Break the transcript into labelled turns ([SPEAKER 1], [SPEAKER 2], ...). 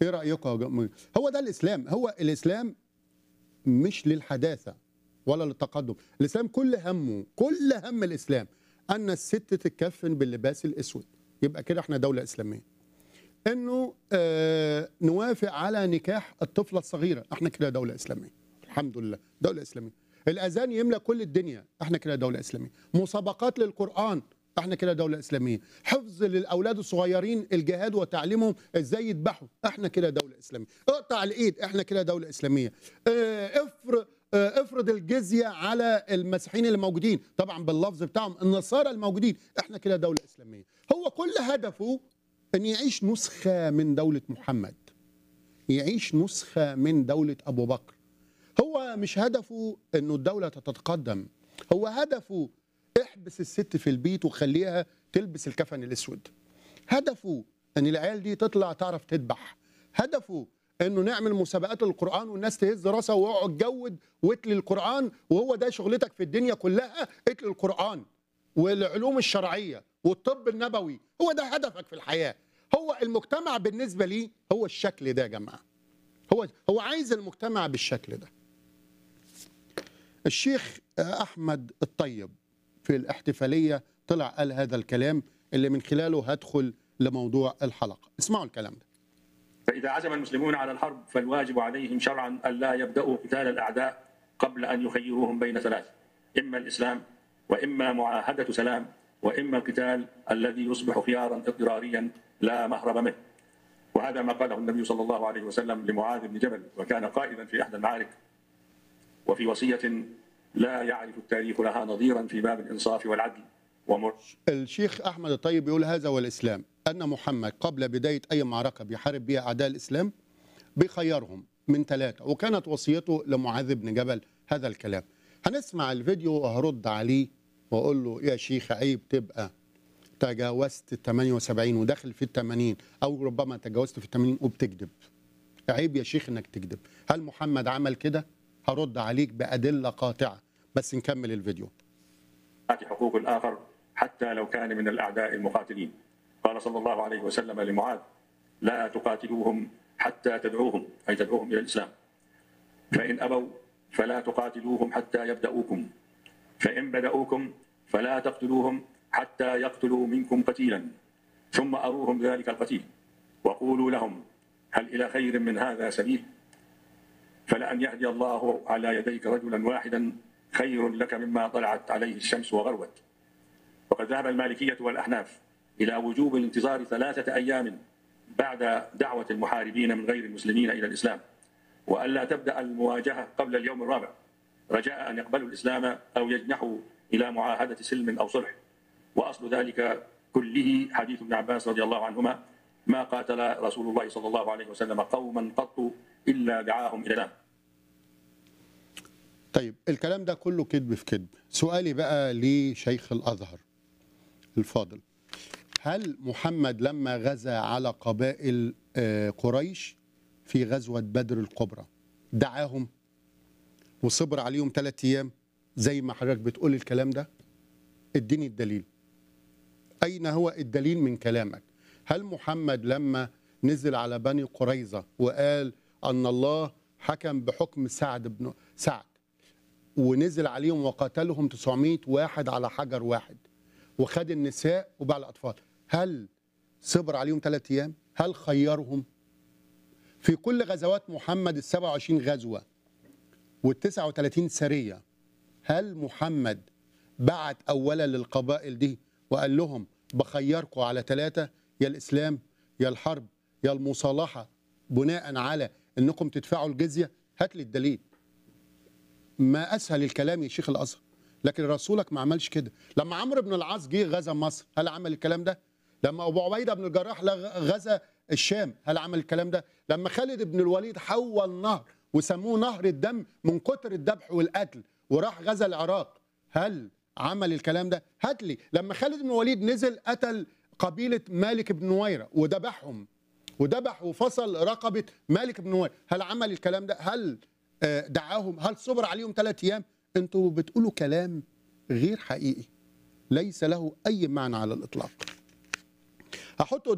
[SPEAKER 1] ايه رايكم يا جماعة؟ هو ده الاسلام هو الاسلام مش للحداثه ولا للتقدم الاسلام كل همه كل هم الاسلام ان الست تتكفن باللباس الاسود يبقى كده احنا دوله اسلاميه انه آه نوافق على نكاح الطفله الصغيره احنا كده دوله اسلاميه الحمد لله دوله اسلاميه الاذان يملا كل الدنيا احنا كده دوله اسلاميه مسابقات للقران احنا كده دوله اسلاميه حفظ للاولاد الصغيرين الجهاد وتعليمهم ازاي يذبحوا احنا كده دوله اسلاميه اقطع الايد احنا كده دوله اسلاميه اه افرض اه افرض الجزيه على المسيحيين اللي موجودين طبعا باللفظ بتاعهم النصارى الموجودين احنا كده دوله اسلاميه هو كل هدفه ان يعيش نسخه من دوله محمد يعيش نسخه من دوله ابو بكر هو مش هدفه انه الدوله تتقدم هو هدفه احبس الست في البيت وخليها تلبس الكفن الاسود هدفه ان العيال دي تطلع تعرف تذبح هدفه انه نعمل مسابقات القران والناس تهز راسها ويقعد تجود واتلي القران وهو ده شغلتك في الدنيا كلها اتلي القران والعلوم الشرعيه والطب النبوي هو ده هدفك في الحياه هو المجتمع بالنسبه لي هو الشكل ده يا جماعه هو هو عايز المجتمع بالشكل ده الشيخ احمد الطيب في الاحتفاليه طلع قال هذا الكلام اللي من خلاله هدخل لموضوع الحلقه اسمعوا الكلام ده
[SPEAKER 2] فإذا عزم المسلمون على الحرب فالواجب عليهم شرعا ألا يبدأوا قتال الأعداء قبل أن يخيروهم بين ثلاث إما الإسلام وإما معاهدة سلام وإما القتال الذي يصبح خيارا اضطراريا لا مهرب منه وهذا ما قاله النبي صلى الله عليه وسلم لمعاذ بن جبل وكان قائدا في إحدى المعارك وفي وصية لا يعرف التاريخ لها نظيرا في باب الإنصاف والعدل ومر
[SPEAKER 1] الشيخ احمد الطيب بيقول هذا هو الاسلام ان محمد قبل بدايه اي معركه بيحارب بها اعداء الاسلام بيخيرهم من ثلاثه وكانت وصيته لمعاذ بن جبل هذا الكلام هنسمع الفيديو وهرد عليه واقول له يا شيخ عيب تبقى تجاوزت ال 78 وداخل في ال 80 او ربما تجاوزت في ال 80 وبتكذب عيب يا شيخ انك تكذب هل محمد عمل كده هرد عليك بادله قاطعه بس نكمل الفيديو
[SPEAKER 2] حقوق الآخر حتى لو كان من الأعداء المقاتلين قال صلى الله عليه وسلم لمعاذ لا تقاتلوهم حتى تدعوهم أي تدعوهم إلى الإسلام فإن أبوا فلا تقاتلوهم حتى يبدأوكم فإن بدأوكم فلا تقتلوهم حتى يقتلوا منكم قتيلا ثم أروهم ذلك القتيل وقولوا لهم هل إلى خير من هذا سبيل فلأن يهدي الله على يديك رجلا واحدا خير لك مما طلعت عليه الشمس وغربت وقد ذهب المالكية والأحناف إلى وجوب الانتظار ثلاثة أيام بعد دعوة المحاربين من غير المسلمين إلى الإسلام وألا تبدأ المواجهة قبل اليوم الرابع رجاء أن يقبلوا الإسلام أو يجنحوا إلى معاهدة سلم أو صلح وأصل ذلك كله حديث ابن عباس رضي الله عنهما ما قاتل رسول الله صلى الله عليه وسلم قوما قط إلا دعاهم إلى الإسلام
[SPEAKER 1] طيب الكلام ده كله كذب في كذب سؤالي بقى لشيخ الازهر الفاضل هل محمد لما غزا على قبائل آه، قريش في غزوه بدر الكبرى دعاهم وصبر عليهم ثلاث ايام زي ما حضرتك بتقول الكلام ده اديني الدليل اين هو الدليل من كلامك هل محمد لما نزل على بني قريظه وقال ان الله حكم بحكم سعد بن سعد ونزل عليهم وقتلهم 900 واحد على حجر واحد وخد النساء وباع الاطفال هل صبر عليهم ثلاث ايام هل خيرهم في كل غزوات محمد ال 27 غزوه وال 39 سريه هل محمد بعت اولا للقبائل دي وقال لهم بخيركم على ثلاثه يا الاسلام يا الحرب يا المصالحه بناء على انكم تدفعوا الجزيه هات لي الدليل ما اسهل الكلام يا شيخ الازهر لكن رسولك ما عملش كده لما عمرو بن العاص جه غزا مصر هل عمل الكلام ده لما ابو عبيده بن الجراح لغ- غزا الشام هل عمل الكلام ده لما خالد بن الوليد حول نهر وسموه نهر الدم من كتر الذبح والقتل وراح غزا العراق هل عمل الكلام ده هات لي لما خالد بن الوليد نزل قتل قبيله مالك بن نويره وذبحهم وذبح وفصل رقبه مالك بن نويره هل عمل الكلام ده هل آه، دعاهم هل صبر عليهم ثلاث ايام انتوا بتقولوا كلام غير حقيقي ليس له اي معنى على الاطلاق هحط